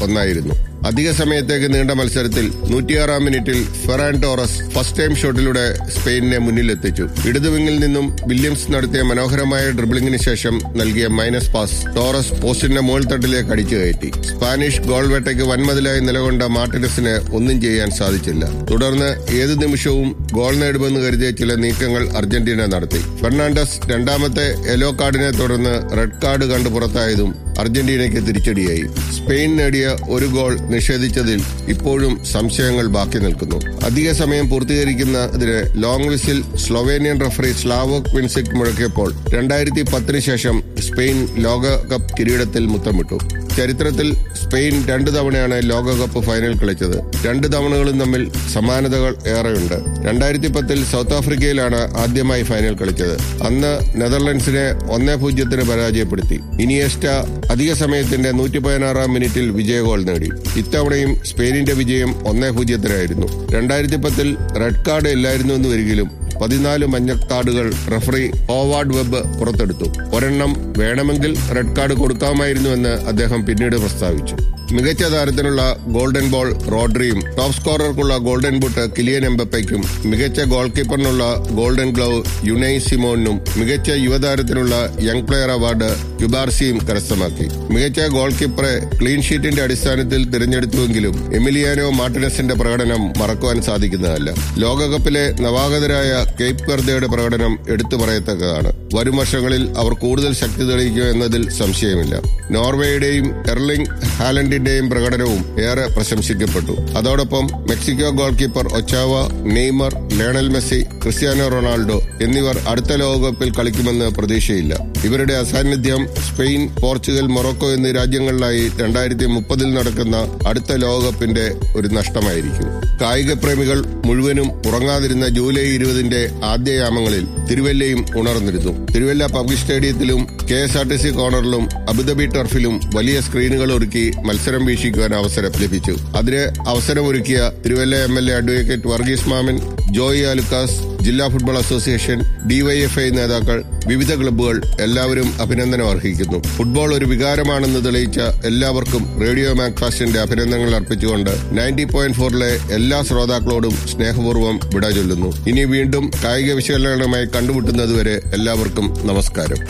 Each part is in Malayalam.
ഒന്നായിരുന്നു അധിക സമയത്തേക്ക് നീണ്ട മത്സരത്തിൽ നൂറ്റിയാറാം മിനിറ്റിൽ ഫെറാൻ ടോറസ് ഫസ്റ്റ് ടൈം ഷോട്ടിലൂടെ സ്പെയിനിനെ മുന്നിലെത്തിച്ചു ഇടതുവിങ്ങിൽ നിന്നും വില്യംസ് നടത്തിയ മനോഹരമായ ഡ്രിബിളിംഗിന് ശേഷം നൽകിയ മൈനസ് പാസ് ടോറസ് പോസ്റ്റിന്റെ മുകൾത്തട്ടിലേക്ക് അടിച്ചു കയറ്റി സ്പാനിഷ് ഗോൾ വേട്ടയ്ക്ക് വൻമതിലായി നിലകൊണ്ട മാർട്ടിനസിന് ഒന്നും ചെയ്യാൻ സാധിച്ചില്ല തുടർന്ന് ഏത് നിമിഷവും ഗോൾ നേടുമെന്ന് കരുതിയ ചില നീക്കങ്ങൾ അർജന്റീന നടത്തി ഫെർണാണ്ടസ് രണ്ടാമത്തെ യെല്ലോ കാർഡിനെ തുടർന്ന് റെഡ് കാർഡ് കണ്ടു പുറത്തായതും അർജന്റീനയ്ക്ക് തിരിച്ചടിയായി സ്പെയിൻ നേടിയ ഒരു ഗോൾ നിഷേധിച്ചതിൽ ഇപ്പോഴും സംശയങ്ങൾ ബാക്കി നിൽക്കുന്നു അധിക സമയം പൂർത്തീകരിക്കുന്നതിന് long whistle Slovenian referee Slavko Vincic മുഴക്കിയപ്പോൾ രണ്ടായിരത്തി പത്തിന് ശേഷം സ്പെയിൻ ലോകകപ്പ് കിരീടത്തിൽ മുത്തമിട്ടു ചരിത്രത്തിൽ സ്പെയിൻ രണ്ടു തവണയാണ് ലോകകപ്പ് ഫൈനൽ കളിച്ചത് രണ്ട് തവണകളും തമ്മിൽ സമാനതകൾ ഏറെയുണ്ട് രണ്ടായിരത്തി പത്തിൽ സൗത്ത് ആഫ്രിക്കയിലാണ് ആദ്യമായി ഫൈനൽ കളിച്ചത് അന്ന് നെതർലൻഡ്സിനെ ഒന്നേ പൂജ്യത്തിന് പരാജയപ്പെടുത്തി ഇനിയസ്റ്റ അധിക സമയത്തിന്റെ നൂറ്റി പതിനാറാം മിനിറ്റിൽ വിജയ ഗോൾ നേടി ഇത്തവണയും സ്പെയിനിന്റെ വിജയം ഒന്നേ പൂജ്യത്തിനായിരുന്നു രണ്ടായിരത്തി പത്തിൽ റെഡ് കാർഡ് ഇല്ലായിരുന്നു എന്ന് വരികിലും പതിനാല് മഞ്ഞക്കാർഡുകൾ റഫറി ഹോവാർഡ് വെബ് പുറത്തെടുത്തു ഒരെണ്ണം വേണമെങ്കിൽ റെഡ് കാർഡ് കൊടുക്കാമായിരുന്നുവെന്ന് അദ്ദേഹം പിന്നീട് പ്രസ്താവിച്ചു മികച്ച താരത്തിനുള്ള ഗോൾഡൻ ബോൾ റോഡ്രിയും ടോപ്പ് സ്കോറർക്കുള്ള ഗോൾഡൻ ബുട്ട് കിലിയൻ എംബപ്പയ്ക്കും മികച്ച ഗോൾ കീപ്പറിനുള്ള ഗോൾഡൻ ഗ്ലൗ യുനൈ സിമോണിനും മികച്ച യുവതാരത്തിനുള്ള യങ് പ്ലെയർ അവാർഡ് യുബാർസിയും കരസ്ഥമാക്കി മികച്ച ഗോൾ കീപ്പറെ ക്ലീൻ ഷീറ്റിന്റെ അടിസ്ഥാനത്തിൽ തിരഞ്ഞെടുത്തുവെങ്കിലും എമിലിയാനോ മാർട്ടിനസിന്റെ പ്രകടനം മറക്കുവാൻ സാധിക്കുന്നതല്ല ലോകകപ്പിലെ നവാഗതരായ കേപ്പ് വെർദയുടെ പ്രകടനം എടുത്തു പറയത്തക്കതാണ് വരും വർഷങ്ങളിൽ അവർ കൂടുതൽ ശക്തി തെളിയിക്കും എന്നതിൽ സംശയമില്ല നോർവേയുടെയും എർലിംഗ് ഹാലൻഡിന്റെയും പ്രകടനവും ഏറെ പ്രശംസിക്കപ്പെട്ടു അതോടൊപ്പം Mexico goalkeeper Ochoa Neymar Lionel Messi Cristiano Ronaldo എന്നിവർ അടുത്ത ലോകകപ്പിൽ കളിക്കുമെന്ന് പ്രതീക്ഷയില്ല ഇവരുടെ അസാന്നിധ്യം സ്പെയിൻ പോർച്ചുഗൽ മൊറോക്കോ എന്നീ രാജ്യങ്ങളിലായി രണ്ടായിരത്തി മുപ്പതിൽ നടക്കുന്ന അടുത്ത ലോകകപ്പിന്റെ ഒരു നഷ്ടമായിരിക്കും കായിക പ്രേമികൾ മുഴുവനും ഉറങ്ങാതിരുന്ന ജൂലൈ ഇരുപതിന്റെ ആദ്യയാമങ്ങളിൽ തിരുവല്ലയും ഉണർന്നിരുന്നു തിരുവല്ല പബ്ലിക് സ്റ്റേഡിയത്തിലും K S R T C കോർണറിലും അബുദാബി ടർഫിലും വലിയ സ്ക്രീനുകൾ ഒരുക്കി മത്സരം വീക്ഷിക്കുവാൻ അവസരം ലഭിച്ചു അതിന് അവസരമൊരുക്കിയ Thiruvalla M L A advocate Varghese Mammen Joy Alukkas ജില്ലാ ഫുട്ബോൾ അസോസിയേഷൻ ഡിവൈഎഫ്ഐ നേതാക്കൾ വിവിധ ക്ലബ്ബുകൾ എല്ലാവരും അഭിനന്ദനം അർഹിക്കുന്നു ഫുട്ബോൾ ഒരു വികാരമാണെന്ന് തെളിയിച്ച എല്ലാവർക്കും റേഡിയോ മാക്ഫാസ്റ്റിന്റെ അഭിനന്ദനങ്ങൾ അർപ്പിച്ചുകൊണ്ട് നയൻറ്റി പോയിന്റ് ഫോറിലെ എല്ലാ ശ്രോതാക്കളോടും സ്നേഹപൂർവ്വം വിട ചൊല്ലുന്നു ഇനി വീണ്ടും കായിക വിശകലനവുമായി കണ്ടുമുട്ടുന്നതുവരെ എല്ലാവർക്കും നമസ്കാരം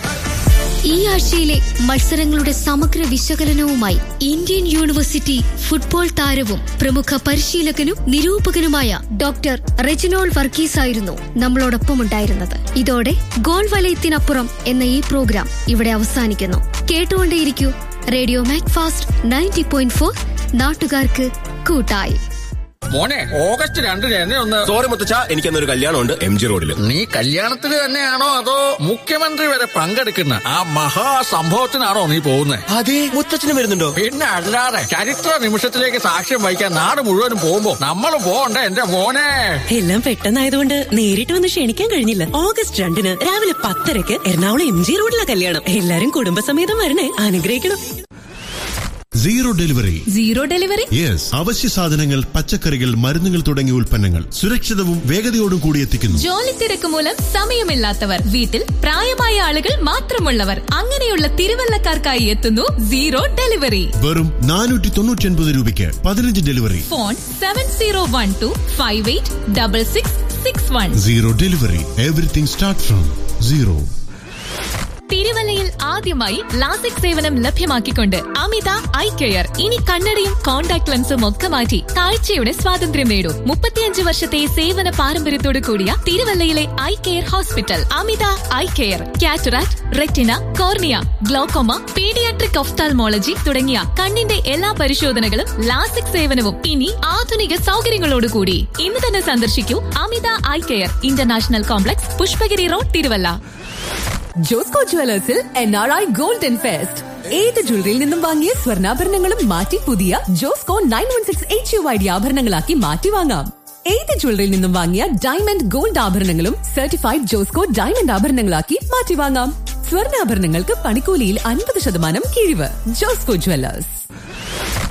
ഈ ആഴ്ചയിലെ മത്സരങ്ങളുടെ സമഗ്ര വിശകലനവുമായി ഇന്ത്യൻ യൂണിവേഴ്സിറ്റി ഫുട്ബോൾ താരവും പ്രമുഖ പരിശീലകനും നിരൂപകനുമായ ഡോക്ടർ റെജിനോൾ വർഗീസ് ആയിരുന്നു നമ്മളോടൊപ്പം ഉണ്ടായിരുന്നത് ഇതോടെ ഗോൾ വലയത്തിനപ്പുറം എന്ന ഈ പ്രോഗ്രാം ഇവിടെ അവസാനിക്കുന്നു കേട്ടുകൊണ്ടേയിരിക്കൂ radio Mac fast ninety point four നാട്ടുകാർക്ക് കൂട്ടായി മോനെ ഓഗസ്റ്റ് രണ്ടിന് എന്നെ ഒന്ന് സോറി മുത്തച്ഛ എനിക്കന്നൊരു കല്യാണമുണ്ട് എം ജി റോഡിൽ നീ കല്യാണത്തിന് തന്നെയാണോ അതോ മുഖ്യമന്ത്രി വരെ പങ്കെടുക്കുന്ന ആ മഹാസംഭവത്തിനാണോ നീ പോകുന്നത് അതെ മുത്തച്ഛനും വരുന്നുണ്ടോ പിന്നെ അല്ലാതെ ചരിത്ര നിമിഷത്തിലേക്ക് സാക്ഷ്യം വഹിക്കാൻ നാട് മുഴുവനും പോകുമ്പോ നമ്മൾ പോകണ്ട എന്റെ മോനെ എല്ലാം പെട്ടെന്നായതുകൊണ്ട് നേരിട്ട് വന്ന് ക്ഷണിക്കാൻ കഴിഞ്ഞില്ല ഓഗസ്റ്റ് രണ്ടിന് രാവിലെ പത്തരക്ക് എറണാകുളം എം ജി റോഡിലെ കല്യാണം എല്ലാരും കുടുംബസമേതം വരണേ അനുഗ്രഹിക്കണം zero delivery zero delivery yes അവശ്യ സാധനങ്ങൾ പച്ചക്കറികൾ മരുന്നുകൾ തുടങ്ങിയ ഉൽപ്പന്നങ്ങൾ സുരക്ഷിതവും വേഗതയോടും കൂടി എത്തിക്കുന്നു ജോലി തിരക്ക് മൂലം സമയമില്ലാത്തവർ വീട്ടിൽ പ്രായമായ ആളുകൾ മാത്രമുള്ളവർ അങ്ങനെയുള്ള തിരുവല്ലക്കാർക്കായി എത്തുന്നു സീറോ ഡെലിവറി വെറും നാനൂറ്റി തൊണ്ണൂറ്റി ഒൻപത് രൂപയ്ക്ക് പതിനഞ്ച് delivery phone seven zero one two five eight double six six one zero delivery everything start from zero തിരുവല്ലയിൽ ആദ്യമായി ലാസിക് സേവനം ലഭ്യമാക്കിക്കൊണ്ട് അമിത ഐ കെയർ ഇനി കണ്ണടയും കോൺടാക്ട് ലെൻസും ഒക്കെ മാറ്റി കാഴ്ചയുടെ സ്വാതന്ത്ര്യം നേടൂ മുപ്പത്തിയഞ്ച് വർഷത്തെ സേവന പാരമ്പര്യത്തോടു കൂടിയ തിരുവല്ലയിലെ eye care hospital Amitha eye care cataract retina cornea glaucoma paediatric ophthalmology തുടങ്ങിയ കണ്ണിന്റെ എല്ലാ പരിശോധനകളും ലാസിക് സേവനവും ഇനി ആധുനിക സൗകര്യങ്ങളോടുകൂടി ഇന്ന് തന്നെ സന്ദർശിക്കൂ Amitha eye care international complex Pushpagiri road Thiruvalla Josco ജുവലേഴ്സിൽ N R I golden fest ഏത് ജ്വല്ലറിയിൽ നിന്നും വാങ്ങിയ സ്വർണ്ണാഭരണങ്ങളും മാറ്റി പുതിയ Josco nine one six H U I D ആഭരണങ്ങളാക്കി മാറ്റി വാങ്ങാം ഏത് ജ്വല്ലറിയിൽ നിന്നും വാങ്ങിയ ഡയമണ്ട് ഗോൾഡ് ആഭരണങ്ങളും സർട്ടിഫൈഡ് ജോസ്കോ ഡയമണ്ട് ആഭരണങ്ങളാക്കി മാറ്റി വാങ്ങാം സ്വർണ്ണാഭരണങ്ങൾക്ക് പണിക്കൂലിയിൽ അൻപത് ശതമാനം കിഴിവ് ജോസ്കോ ജുവലേഴ്സ്